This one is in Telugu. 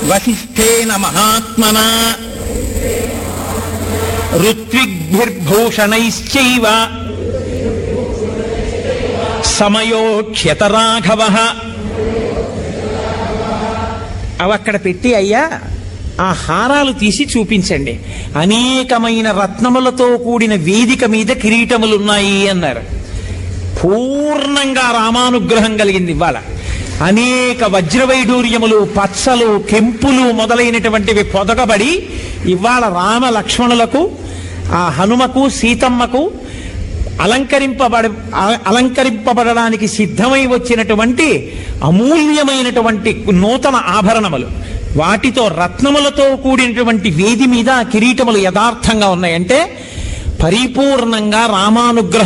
వశిష్ఠేన మహాత్మన ఋత్విగ్భిర్భూషణైశ్చైవ సమయోక్ష్యత రాఘవ అవి అక్కడ పెట్టి అయ్యా ఆ హారాలు తీసి చూపించండి అనేకమైన రత్నములతో కూడిన వేదిక మీద కిరీటములున్నాయి అన్నారు పూర్ణంగా రామానుగ్రహం కలిగింది ఇవాళ అనేక వజ్రవైడూర్యములు పచ్చలు కెంపులు మొదలైనటువంటివి పొదగబడి ఇవాళ రామ లక్ష్మణులకు ఆ హనుమకు సీతమ్మకు అలంకరింపబడ అల- అలంకరింపబడడానికి సిద్ధమై వచ్చినటువంటి అమూల్యమైనటువంటి నూతన ఆభరణములు వాటితో రత్నములతో కూడినటువంటి వేది మీద ఆ కిరీటములు యథార్థంగా ఉన్నాయంటే పరిపూర్ణంగా రామానుగ్రహం